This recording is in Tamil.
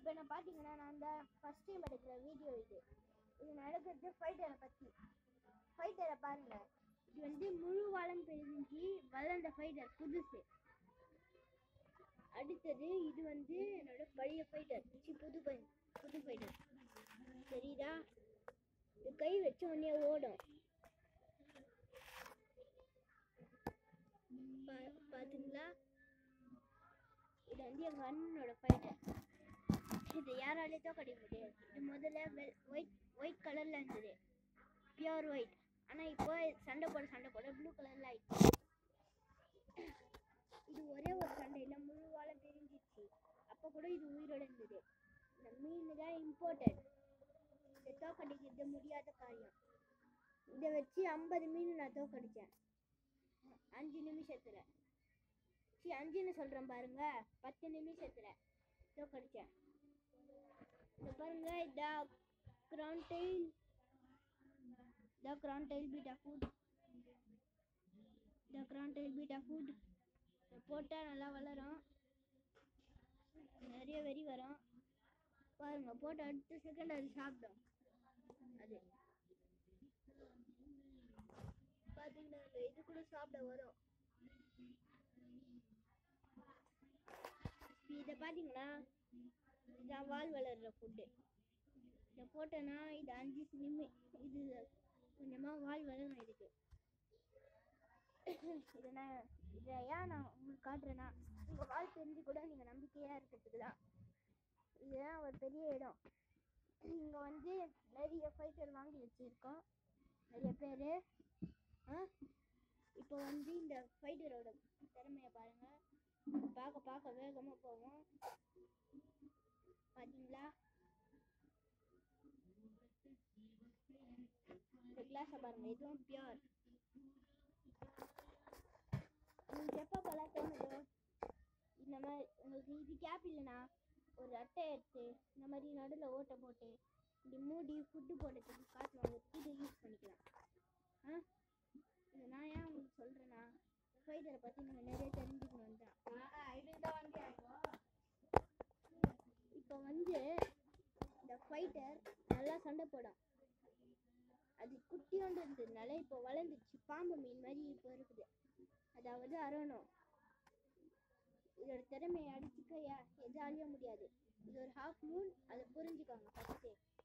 இப்போ நான் பார்த்தீங்கன்னா நான் தான் ஃபஸ்ட் டைம் எடுக்கிற வீடியோ இது இது நடக்கிறது ஃபைட்டரை பற்றி ஃபைட்டரை பாருங்க இது வந்து முழு வாழம் பெருஞ்சி வளர்ந்த ஃபைட்டர் புதுசு அடுத்தது இது வந்து என்னோட பழைய ஃபைட்டர் சி புது பை புது ஃபைட்டர் தெரியுதா இது கை வச்ச உடனே ஓடும் பா- பாத்தீங்களா இது வந்து எங்க அண்ணனோட ஃபைட்டர் இது யாராலையும் தோக்கடிக்க முடியாது இது முதல்ல ஒயிட் ஒயிட் கலர்ல இருந்தது பியூர் ஒயிட் ஆனா இப்போ சண்டை போட சண்டை போட ப்ளூ கலர்ல ஆயிடுச்சு இது ஒரே ஒரு சண்டையில முழுவால பிரிஞ்சிச்சு அப்ப கூட இது உயிரோட இருந்தது இந்த மீன் தான் இம்பார்ட்டன்ட் இதை தோக்கடிக்கிறது முடியாத காரியம் இதை வச்சு ஐம்பது மீன் நான் தோக்கடிச்சேன் அஞ்சு நிமிஷத்துல சி அஞ்சுன்னு சொல்றேன் பாருங்க பத்து நிமிஷத்துல தோக்கடிச்சேன் இந்த பாருங்க இந்த ground tail the ground tail beta foot the ground tail beta foot போட்டால் நல்லா வளரும் நிறைய வெறி வரும் பாருங்க போட்ட அடுத்த செகண்ட் அது சாப்பிடும் அது பாத்தீங்கன்னா இந்த இது கூட சாப்பிட வரும் இதை பாத்தீங்களா இதான் வால் வளர்ற ஃபுட்டு இதை போட்டேன்னா இது அஞ்சு நிமி இது கொஞ்சமா வால் வளரும் இதுக்கு இதை நான் இதை ஏன் நான் உங்களுக்கு காட்டுறேன்னா உங்கள் வால் தெரிஞ்சு கூட நீங்கள் நம்பிக்கையாக இருக்கிறதுக்கு தான் இதுதான் ஒரு பெரிய இடம் இங்கே வந்து நிறைய ஃபைட்டர் வாங்கி வச்சுருக்கோம் நிறைய பேர் இப்போ வந்து இந்த ஃபைட்டரோட திறமையை பாருங்கள் பார்க்க பார்க்க வேகமாக போவோம் பார்த்தீங்களா இந்த கிளாஸை பாருங்க இதுவும் பியூர் உங்களுக்கு எப்போ போல தோணுதோ இந்த மாதிரி உங்களுக்கு இது கேப் இல்லைனா ஒரு அட்டை எடுத்து இந்த மாதிரி நடுவில் ஓட்டை போட்டு இப்படி மூடி ஃபுட்டு போடுறதுக்கு காசு வாங்குறதுக்கு இதை யூஸ் பண்ணிக்கலாம் ஆ இதை நான் ஏன் உங்களுக்கு சொல்கிறேன்னா ஃபைட்டரை பற்றி நீங்கள் நிறைய தெரிஞ்சுக்கணும் தான் இப்போ வந்து இந்த ஃபைட்டர் நல்லா சண்டை போடும் அது குட்டியோண்டு இருந்ததுனால இப்போ வளர்ந்துச்சு பாம்பு மீன் மாதிரி இப்போ இருக்குது அதாவது அரணும் இதோட திறமையை அடிச்சுக்க யா- எதாலையும் முடியாது இது ஒரு ஹாஃப் மூன் அதை புரிஞ்சுக்கோங்க ஃபஸ்ட்டு